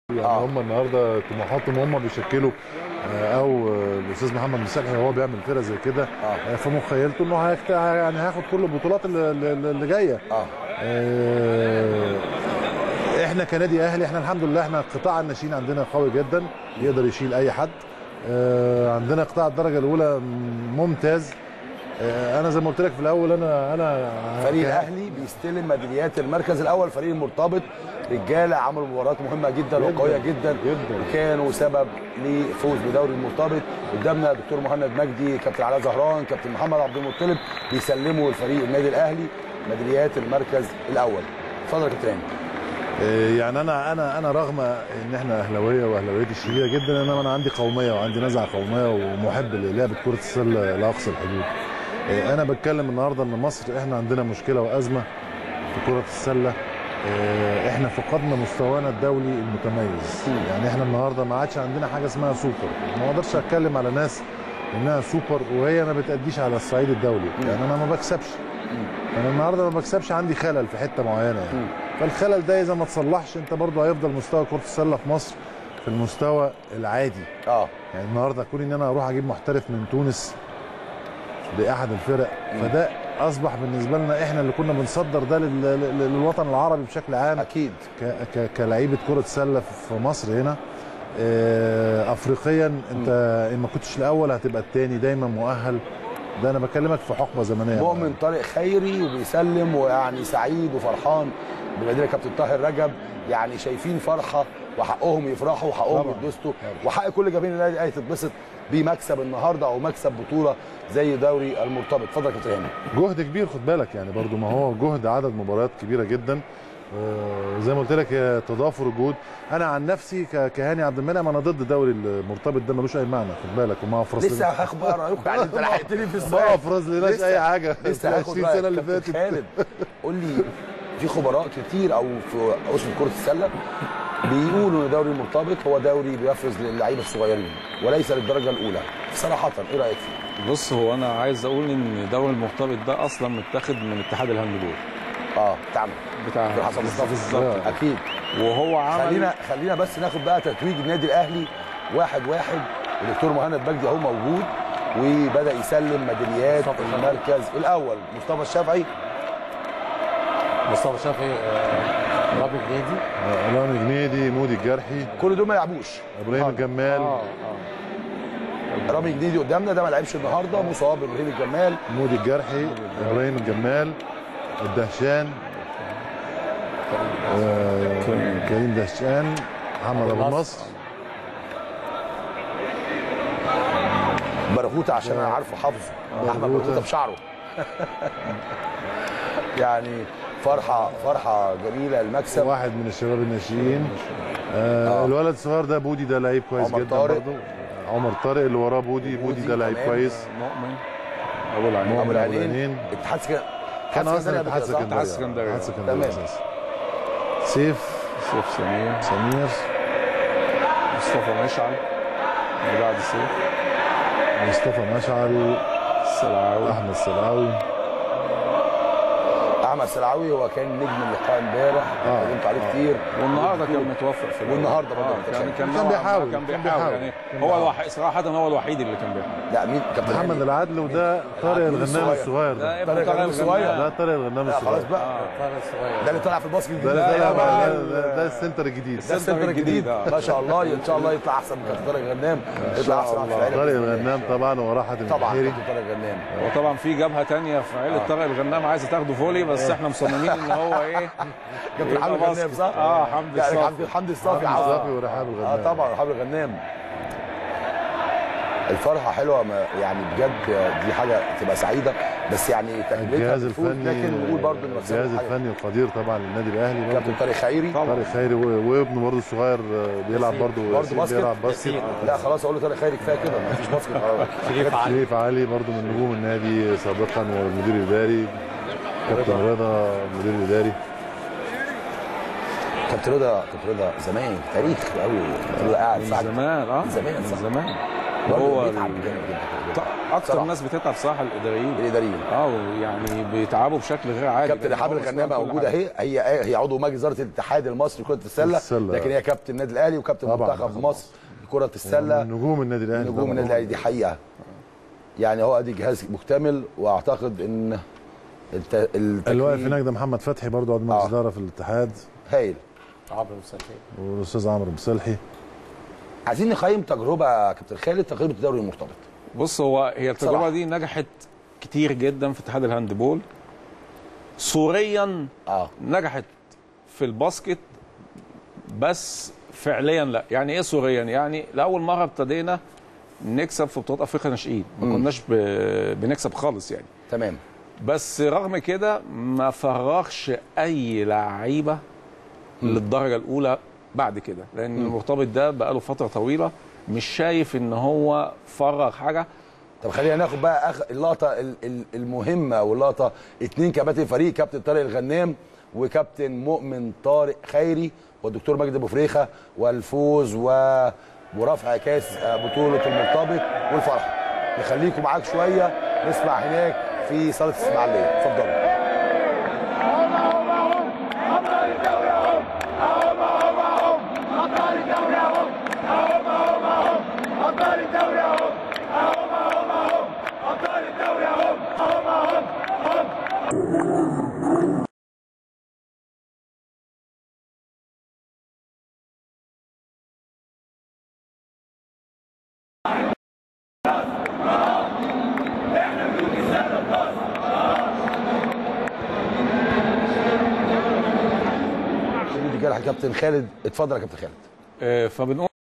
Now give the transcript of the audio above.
يعني آه. هم النهارده طموحاتهم هم بيشكلوا آه، او آه، الاستاذ محمد مسلحي وهو بيعمل فرقه زي كده آه. آه، في مخيلته انه هيكت- يعني هياخد كل البطولات اللي, اللي اللي جايه اه آه، احنا كنادي اهلي احنا الحمد لله احنا قطاع الناشئين عندنا قوي جدا يقدر يشيل اي حد آه، عندنا قطاع الدرجه الاولى ممتاز آه، انا زي ما قلت لك في الاول انا انا فريق ك- الاهلي بيستلم ميداليات المركز الاول فريق المرتبط رجاله عملوا مباريات مهمه جدا جداً، وقويه جدا جداً. وكانوا سبب لفوز بدوري المرتبط قدامنا دكتور مهند مجدي كابتن علاء زهران كابتن محمد عبد المطلب بيسلموا الفريق النادي الاهلي ميداليات المركز الاول اتفضل يا كابتن هاني آه، يعني انا انا انا رغم ان احنا اهلاويه واهلاويتي شديده جدا انما انا عندي قوميه وعندي نزعه قوميه ومحب للعبه كره السله لاقصى الحدود. آه، انا بتكلم النهارده ان مصر احنا عندنا مشكله وازمه في كره السله آه، احنا فقدنا مستوانا الدولي المتميز يعني احنا النهارده ما عادش عندنا حاجه اسمها سوبر ما اقدرش اتكلم على ناس انها سوبر وهي ما بتاديش على الصعيد الدولي يعني انا ما بكسبش انا النهارده ما بكسبش عندي خلل في حته معينه يعني فالخلل ده اذا ما تصلحش انت برضه هيفضل مستوى كره السله في مصر في المستوى العادي اه يعني النهارده كون ان انا اروح اجيب محترف من تونس لاحد الفرق فده اصبح بالنسبه لنا احنا اللي كنا بنصدر ده لل- لل- للوطن العربي بشكل عام اكيد ك- ك- كلعيبه كره سله في مصر هنا آه، افريقيا انت ان ما كنتش الاول هتبقى الثاني دايما مؤهل ده انا بكلمك في حقبه زمنيه مؤمن طارق خيري وبيسلم ويعني سعيد وفرحان بمدينه كابتن طاهر رجب يعني شايفين فرحه وحقهم يفرحوا وحقهم طبعاً. يتبسطوا وحق كل جماهير النادي الاهلي تتبسط بمكسب النهارده او مكسب بطوله زي دوري المرتبط اتفضل يا كابتن هاني جهد كبير خد بالك يعني برضو ما هو جهد عدد مباريات كبيره جدا آه، زي ما قلت لك هي تضافر الجهود انا عن نفسي ك- كهاني عبد المنعم انا ضد الدوري المرتبط ده ملوش اي معنى خد بالك وما افرز لسه هاخد بقى رايكم يعني انت لحقتني في ما السؤال افرز لناش لسه- اي حاجه لسه في هاخد 20 رأيك. سنه اللي كابتن فاتت خالد قول لي في خبراء كتير او في اسره كره السله بيقولوا ان دوري المرتبط هو دوري بيفرز للعيبه الصغيرين وليس للدرجه الاولى صراحه ايه رايك فيه؟ بص هو انا عايز اقول ان دوري المرتبط ده اصلا متاخد من اتحاد الهاندبول اه بتاعنا بتاع دكتور حسن مصطفى بالظبط اكيد وهو عمل خلينا خلينا بس ناخد بقى تتويج النادي الاهلي واحد واحد الدكتور مهند مجدي اهو موجود وبدا يسلم ميداليات المركز الاول مصطفى الشافعي مصطفى شافعي آه، رابط نادي آه، رامي جنيدي مودي الجرحي كل دول ما يلعبوش ابراهيم الجمال اه اه رامي جديدي قدامنا ده ما لعبش النهارده مصاب ابراهيم الجمال مودي الجرحي ابراهيم الجمال الدهشان آه، كريم دهشان محمد ابو النصر برغوثه عشان انا عارفه حافظه احمد برغوثة. برغوثه بشعره يعني فرحه فرحه جميله المكسب واحد من الشباب الناشئين آه آه. الولد الصغير ده بودي ده لعيب كويس عمر جدا طارق. برضه عمر طارق اللي وراه بودي بودي ده لعيب تمام. كويس مؤمن ابو العين ابو العينين العينين. اتحاد سكن كان اصلا اتحاد صح؟ سكندري اتحاد سكندري. اتحاد سكندري تمام. أساساً. سيف سيف سمير سمير مصطفى مشعل اللي بعد سيف مصطفى مشعل السلعاوي احمد السلعاوي احمد سلعوي هو كان نجم اللقاء امبارح آه. اتكلمت عليه آه. كتير والنهارده كان متوفق في الأول. والنهاردة برضه آه متوفق. كان كان كان نوعاً ما بيحاول، كان كان بيحاول بيحاول. يعني كان هو بيحاول. الوحيد صراحه هو الوحيد اللي كان بيحاول لا مين كابتن محمد هاني؟ العدل وده طارق العدل الغنام الصغير. الصغير ده ده ابن طارق طارق الغنام الصغير. الغنام. ده طارق الغنام لا خلاص الصغير بقى طارق الصغير ده اللي طلع في الباسكت ده الجديد ده ده بقى ده- ده- ده السنتر الجديد ده السنتر الجديد آه. ما شاء الله ان شاء الله يطلع احسن من كابتن طارق الغنام يطلع احسن واحد في العيله طارق بإذن الله. الغنام طبعا وراه حاتم طبعا البحيري كابتن طارق الغنام وطبعا في جبهه تانية في عيله آه. طارق الغنام عايزه تاخده فولي بس احنا مصممين ان هو ايه كابتن يبقى حمدي الغنام باسكت. صح؟ اه حمدي يعني الصافي. حمدي حمدي الصافي حمدي عظم. الصافي ورحاب الغنام اه طبعا حمدي الغنام الفرحه حلوه ما يعني بجد دي حاجه تبقى سعيده بس يعني تكملتها الجهاز بتفوت الفني لكن نقول برضه ان مكسبهم الجهاز حاجة. الفني القدير طبعا للنادي الاهلي برضه كابتن طارق خيري طارق خيري و- وابنه برضه الصغير آه، بيلعب برضه برضه ياسين باسكت بيلعب باسكت لا خلاص اقول له طارق خيري كفايه كده مفيش باسكت خلاص شريف علي شريف علي برضه من نجوم النادي سابقا والمدير الاداري كابتن رضا المدير الاداري كابتن رضا كابتن رضا زمان تاريخ قوي كابتن رضا قاعد من ساعة زمان اه من زمان، من صح. زمان هو هو بيتعب ال- جامد جدا ط- اكتر صراحة. ناس بتتعب صراحه الاداريين الاداريين اه يعني بيتعبوا بشكل غير عادي كابتن لأن رحاب هو الغنامه مسؤول عن كل موجوده حاجة. اهي هي هي عضو مجلس اداره الاتحاد المصري لكره السله السلة. لكن هي كابتن النادي الاهلي وكابتن طبعاً. منتخب مصر لكره السله من نجوم النادي الاهلي نجوم طبعاً. النادي الاهلي دي حقيقه يعني هو ادي جهاز مكتمل واعتقد ان الت... اللي واقف التكليف هناك ده محمد فتحي برضه عضو مجلس آه. اداره في الاتحاد هايل عمرو مسلحي والاستاذ عمرو مصلحي عايزين نقيم تجربه يا كابتن خالد تجربه الدوري المرتبط بص هو هي التجربه صراحة. دي نجحت كتير جدا في اتحاد الهاندبول صوريا اه نجحت في الباسكت بس فعليا لا يعني ايه صوريا يعني لاول مره ابتدينا نكسب في بطولات افريقيا ناشئين ما مم. كناش ب... بنكسب خالص يعني تمام بس رغم كده ما فرغش اي لعيبه للدرجه الاولى بعد كده لان المرتبط ده بقاله فتره طويله مش شايف ان هو فرغ حاجه طب خلينا ناخد بقى أخ... اللقطه ال- ال- المهمه واللقطه اتنين كباتن فريق كابتن طارق الغنام وكابتن مؤمن طارق خيري والدكتور مجدي ابو فريخه والفوز و... ورفع كاس آه، بطوله المرتبط والفرحه نخليكم معاك شويه نسمع هناك في صاله الاسماعيليه اتفضلوا دي كده كابتن خالد اتفضل يا كابتن خالد آه، فبنقول